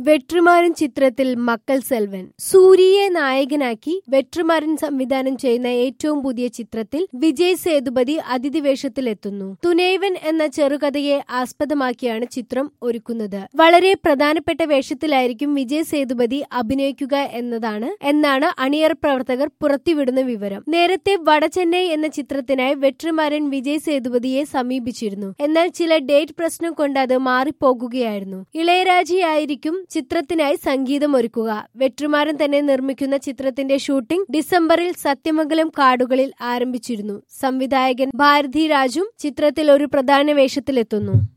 വെട്രിമാരൻ ചിത്രത്തിൽ മക്കൾ സെൽവൻ സൂര്യയെ നായകനാക്കി വെട്രിമാരൻ സംവിധാനം ചെയ്യുന്ന ഏറ്റവും പുതിയ ചിത്രത്തിൽ വിജയ് സേതുപതി അതിഥി വേഷത്തിലെത്തുന്നു തുനൈവൻ എന്ന ചെറുകഥയെ ആസ്പദമാക്കിയാണ് ചിത്രം ഒരുക്കുന്നത് വളരെ പ്രധാനപ്പെട്ട വേഷത്തിലായിരിക്കും വിജയ് സേതുപതി അഭിനയിക്കുക എന്നതാണ് എന്നാണ് അണിയറ പ്രവർത്തകർ പുറത്തുവിടുന്ന വിവരം നേരത്തെ വടചെന്നൈ എന്ന ചിത്രത്തിനായി വെട്രിമാരൻ വിജയ് സേതുപതിയെ സമീപിച്ചിരുന്നു എന്നാൽ ചില ഡേറ്റ് പ്രശ്നം കൊണ്ട് അത് മാറിപ്പോകുകയായിരുന്നു ഇളയരാജയായിരിക്കും ചിത്രത്തിനായി സംഗീതം ഒരുക്കുക വെട്രിമാരൻ തന്നെ നിർമ്മിക്കുന്ന ചിത്രത്തിന്റെ ഷൂട്ടിംഗ് ഡിസംബറിൽ സത്യമംഗലം കാടുകളിൽ ആരംഭിച്ചിരുന്നു സംവിധായകൻ ഭാരതി രാജും ചിത്രത്തിൽ ഒരു പ്രധാന വേഷത്തിലെത്തുന്നു